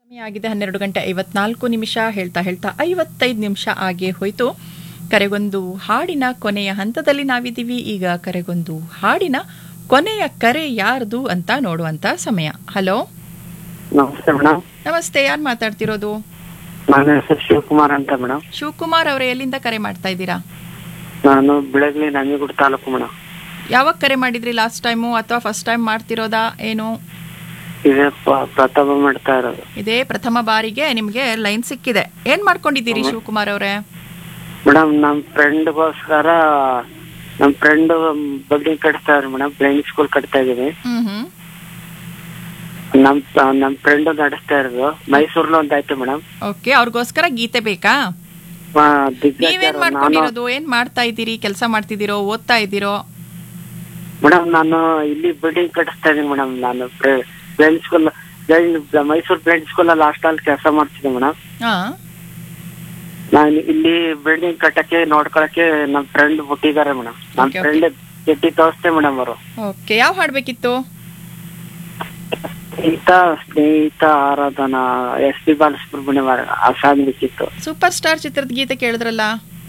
ಸಮಯ ಆಗಿದೆ ಹನ್ನೆರಡು ಗಂಟೆ ಐವತ್ನಾಲ್ಕು ನಿಮಿಷ ಹೇಳ್ತಾ ಹೇಳ್ತಾ ಐವತ್ತೈದು ನಿಮಿಷ ಆಗೇ ಹೋಯ್ತು ಕರೆಗೊಂದು ಹಾಡಿನ ಕೊನೆಯ ಹಂತದಲ್ಲಿ ನಾವಿದ್ದೀವಿ ಈಗ ಕರೆಗೊಂದು ಹಾಡಿನ ಕೊನೆಯ ಕರೆ ಯಾರ್ದು ಅಂತ ನೋಡುವಂತ ಸಮಯ ಹಲೋ ನಮಸ್ತೆ ಮೇಡಮ್ ನಮಸ್ತೆ ಯಾರು ಮಾತಾಡ್ತಿರೋದು ನನ್ನ ಹೆಸರು ಶಿವಕುಮಾರ್ ಅಂತ ಮೇಡಮ್ ಶಿವಕುಮಾರ್ ಅವರೇ ಎಲ್ಲಿಂದ ಕರೆ ಮಾಡ್ತಾ ಇದ್ದೀರಾ ನಾನು ಬೆಳಗ್ಲಿ ನಂಜನಗೂಡು ತಾಲೂಕು ಮೇಡಮ್ ಯಾವಾಗ ಕರೆ ಮಾಡಿದ್ರಿ ಲಾಸ್ಟ್ ಟೈಮು ಅಥವಾ ಫಸ್ಟ್ ಟೈಮ್ ಮಾಡ್ತಿರೋದಾ ಏನು ಇದೇ ಪ- ಪ್ರಥಮ ಮಾಡ್ತಾ ಇರೋದು ಇದೇ ಪ್ರಥಮ ಬಾರಿಗೆ ನಿಮಗೆ ಲೈನ್ ಸಿಕ್ಕಿದೆ ಏನ್ ಮಾಡ್ಕೊಂಡಿದ್ದೀರಿ ಶಿವಕುಮಾರ್ ಅವರೇ ಮೇಡಮ್ ನಮ್ಮ ಫ್ರೆಂಡ್ಗೋಸ್ಕರ ನಮ್ಮ ಫ್ರೆಂಡ್ ಬಿಲ್ಡಿಂಗ್ ಕಟ್ತಾ ಇದ್ರು ಮೇಡಮ್ ಬ್ಲೈಂಡ್ ಸ್ಕೂಲ್ ಕಟ್ತಾ ಇದೀವಿ ಹ್ಮ್ ಹ್ಮ್ ನಮ್ ನಮ್ ಫ್ರೆಂಡ್ ನಡೆಸ್ತಾ ಇರೋದು ಮೈಸೂರ್లో ಒಂದು ಆಯ್ತು ಮೇಡಮ್ ಓಕೆ ಅವ್ರಿಗೋಸ್ಕರ ಗೀತೆ ಬೇಕಾ ನೀವೇನ್ ನಾನು ಮಾಡ್ಕೊಂಡಿರೋದು ಏನ್ ಮಾಡ್ತಾ ಇದ್ದೀರಿ ಕೆಲಸ ಮಾಡ್ತಿದ್ದೀರೋ ಓದ್ತಾ ಇದ್ದೀರೋ ಮೇಡಮ್ ನಾನು ಇಲ್ಲಿ ಬಿಲ್ಡಿಂಗ್ ಕಟ್ಟಿಸ್ತಾ ಇದೀನಿ ಮೇಡಮ್ ನಾನು blind school blind Mysuru blind school ಅಲ್ಲಿ ಹಾಸ್ಟೆಲ್ ಕೆಲಸ ಮಾಡ್ತಿದ್ದೆ ಮೇಡಮ್ ಹಾ ನಾನು ಇಲ್ಲಿ ಬಿಲ್ಡಿಂಗ್ ಕಟ್ಟಕ್ಕೆ ನೋಡ್ಕೊಳಕ್ಕೆ ನಮ್ ಫ್ರೆಂಡ್ ಬಿಟ್ಟಿದ್ದಾರೆ ಮೇಡಮ್ ನಮ್ Okay, okay. ಫ್ರೆಂಡ್ ಚಟ್ಟಿ ತೋರಿಸ್ತೆ ಮೇಡಮ್ ಅವರು ಓಕೆ ಯಾವ ಹಾಡ್ಬೇಕಿತ್ತು ಸ್ನೇಹಿತ ಸ್ನೇಹಿತ ಆರಾಧನಾ ಎಸ್ ಪಿ ಬಾಲಸುಬ್ರಹ್ಮಣ್ಯ ಆ ಸಾಂಗ್ ಬೇಕಿತ್ತು ಸೂಪರ್ ಸ್ಟಾರ್ ಚಿತ್ರದ ಗೀತೆ ಕೇಳಿದ್ರಲ್ಲ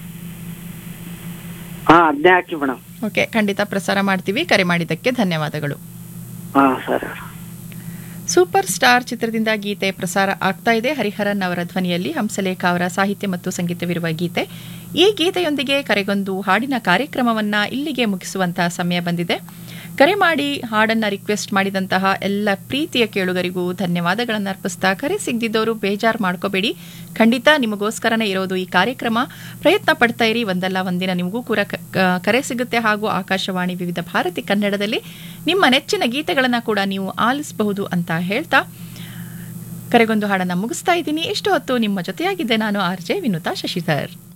ಹಾ ಅದ್ನೇ ಹಾಕಿ ಮೇಡಮ್ ಓಕೆ ಖಂಡಿತ ಪ್ರಸಾರ ಮಾಡ್ತೀವಿ ಕರೆ ಮಾಡಿದ್ದಕ್ಕೆ ಧನ್ಯವಾದಗಳು ಹಾ ಸರಿ ಸೂಪರ್ ಸ್ಟಾರ್ ಚಿತ್ರದಿಂದ ಗೀತೆ ಪ್ರಸಾರ ಆಗ್ತಾ ಇದೆ ಹರಿಹರನ್ ಅವರ ಧ್ವನಿಯಲ್ಲಿ ಹಂಸಲೇಖ ಅವರ ಸಾಹಿತ್ಯ ಮತ್ತು ಸಂಗೀತವಿರುವ ಗೀತೆ ಈ ಗೀತೆಯೊಂದಿಗೆ ಕರೆಗೊಂದು ಹಾಡಿನ ಕಾರ್ಯಕ್ರಮವನ್ನ ಇಲ್ಲಿಗೆ ಮುಗಿಸುವಂತಹ ಸಮಯ ಬಂದಿದೆ ಕರೆ ಮಾಡಿ ಹಾಡನ್ನ ರಿಕ್ವೆಸ್ಟ್ ಮಾಡಿದಂತಹ ಎಲ್ಲ ಪ್ರೀತಿಯ ಕೇಳುಗರಿಗೂ ಧನ್ಯವಾದಗಳನ್ನು ಅರ್ಪಿಸ್ತಾ ಕರೆ ಸಿಗದಿದ್ದವರು ಬೇಜಾರು ಮಾಡ್ಕೋಬೇಡಿ ಖಂಡಿತ ನಿಮಗೋಸ್ಕರನೇ ಇರೋದು ಈ ಕಾರ್ಯಕ್ರಮ ಪ್ರಯತ್ನ ಪಡ್ತಾ ಇರಿ ಒಂದಲ್ಲ ಒಂದಿನ ನಿಮಗೂ ಕೂಡ ಕ- ಕ- ಕರೆ ಸಿಗುತ್ತೆ ಹಾಗೂ ಆಕಾಶವಾಣಿ ವಿವಿಧ ಭಾರತಿ ಕನ್ನಡದಲ್ಲಿ ನಿಮ್ಮ ನೆಚ್ಚಿನ ಗೀತೆಗಳನ್ನು ಕೂಡ ನೀವು ಆಲಿಸಬಹುದು ಅಂತ ಹೇಳ್ತಾ ಕರೆಗೊಂದು ಹಾಡನ್ನ ಮುಗಿಸ್ತಾ ಇದ್ದೀನಿ ಇಷ್ಟು ಹೊತ್ತು ನಿಮ್ಮ ಜೊತೆಯಾಗಿದ್ದೆ ನಾನು ಆರ್ ಜೆ ವಿನುತಾ ಶಶಿಧರ್